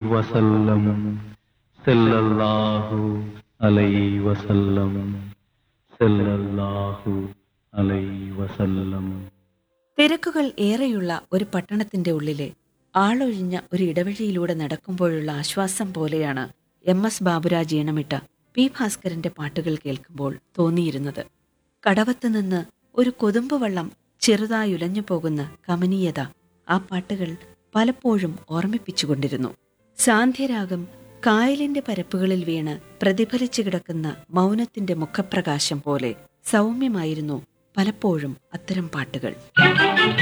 വസല്ലം സല്ലല്ലാഹു അലൈഹി വസല്ലം സല്ലല്ലാഹു അലൈഹി വസല്ലം തിരക്കുകൾ ഏറെയുള്ള ഒരു പട്ടണത്തിന്റെ ഉള്ളിലെ ആളൊഴിഞ്ഞ ഒരു ഇടവഴിയിലൂടെ നടക്കുമ്പോഴുള്ള ആശ്വാസം പോലെയാണ് എം എസ് ബാബുരാജ് ഈണമിട്ട പി ഭാസ്കരന്റെ പാട്ടുകൾ കേൾക്കുമ്പോൾ തോന്നിയിരുന്നത് കടവത്ത് നിന്ന് ഒരു കൊതുമ്പ് വള്ളം ചെറുതായുലഞ്ഞു പോകുന്ന കമനീയത ആ പാട്ടുകൾ പലപ്പോഴും ഓർമ്മിപ്പിച്ചുകൊണ്ടിരുന്നു സാന്ധ്യരാഗം കായലിന്റെ പരപ്പുകളിൽ വീണ് പ്രതിഫലിച്ചു കിടക്കുന്ന മൗനത്തിന്റെ മുഖപ്രകാശം പോലെ സൗമ്യമായിരുന്നു പലപ്പോഴും അത്തരം പാട്ടുകൾ